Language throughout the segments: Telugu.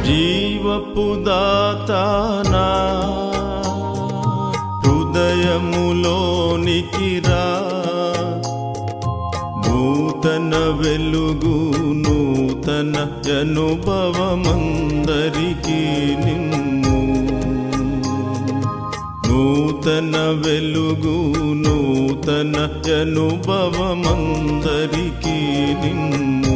జీవపు దాతానా హృదయములోనికి రా నూతన వెలుగు నూతన అనుభవమందరికీ నిమ్ము నూతన వెలుగు నూతన అనుభవమందరికీ నిమ్ము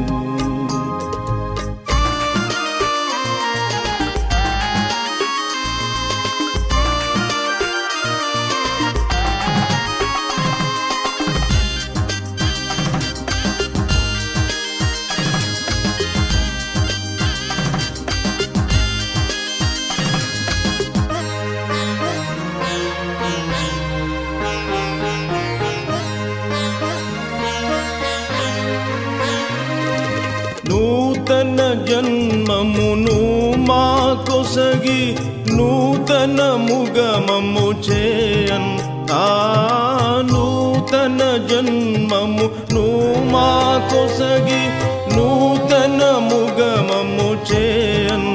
నూతన జన్మమును మా కొసగి నూతన ముగమము చేయన్ ఆ నూతన జన్మము ను మా కొసగి నూతన ముగమము చేయన్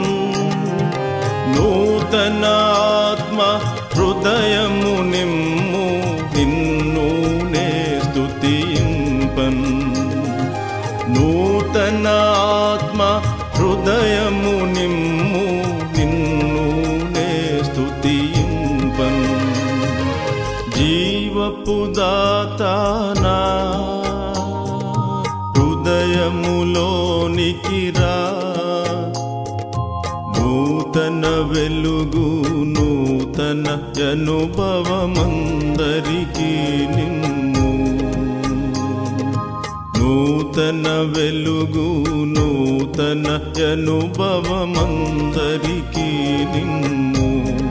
నూతన ఆత్మ హృదయము నిమ్ము నిన్ను నే స్తుతింపన్ నూతన ఆత్మ హృదయము నిమ్ము నిన్ను నే స్తుతింపన్ జీవపు దాతానా హృదయములోనికి రా నూతన వెలుగు నూతన అనుభవమందరికీ నిమ్ము నూతన వెలుగు నూతన అనుభవమందరికీ నిమ్ము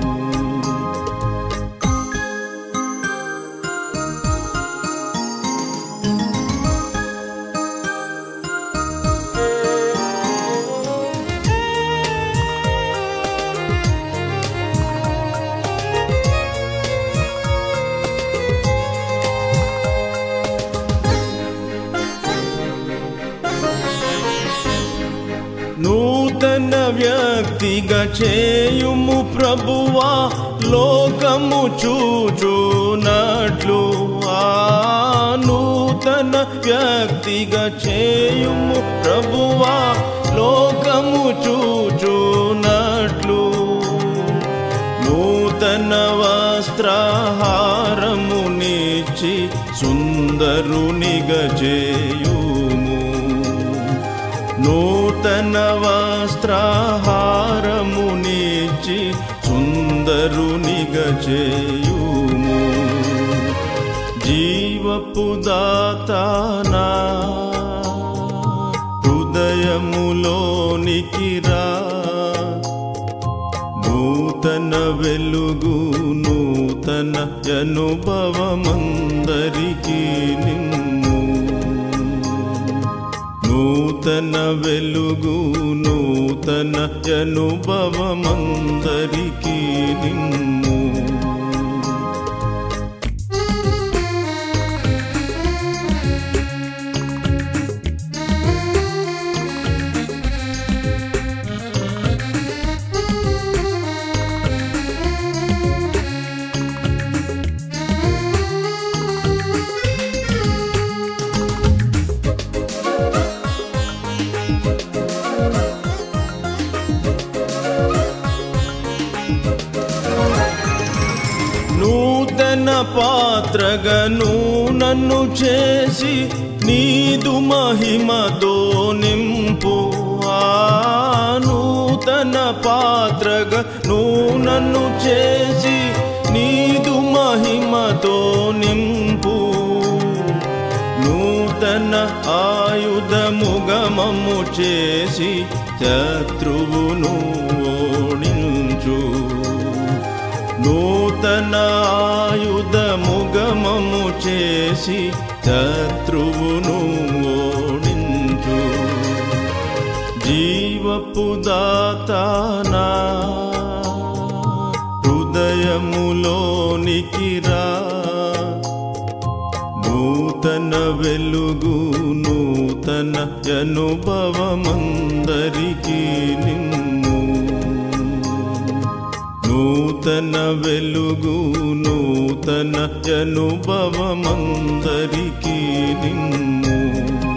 నూతన వ్యక్తిగా చేయుము ప్రభువా లోకము చూచునట్లు ఆ నూతన వ్యక్తిగా చేయుము ప్రభువా లోకము చూచునట్లు నూతన వస్త్రహారము నిచ్చి సుందరునిగా చేయుము నూతన వస్త్రహారము నిచ్చి సుందరునిగా చేయుము జీవపు దాతానా హృదయములోనికి రా నూతన వెలుగు నూతన అనుభవమందరికీ నిమ్ము నూతన వెలుగు నూతన అనుభవమందరికీ నిమ్ము నూతన పాత్రగను నన్ను చేసి నీదు మహిమతో నింపు ఆ నూతన పాత్రగను నన్ను చేసి నీదు మహిమతో నింపు నూతన ఆయుధముగమము చేసి శత్రువును ఓడించు నూతన ఆయుధముగమము చేసి శత్రువును ఓడించు జీవపు దాతానా హృదయములోనికి రా నూతన నూతన వెలుగు నూతన అనుభవమందరికీ నిమ్ము నూతన వెలుగు నూతన అనుభవమందరికీ నిమ్ము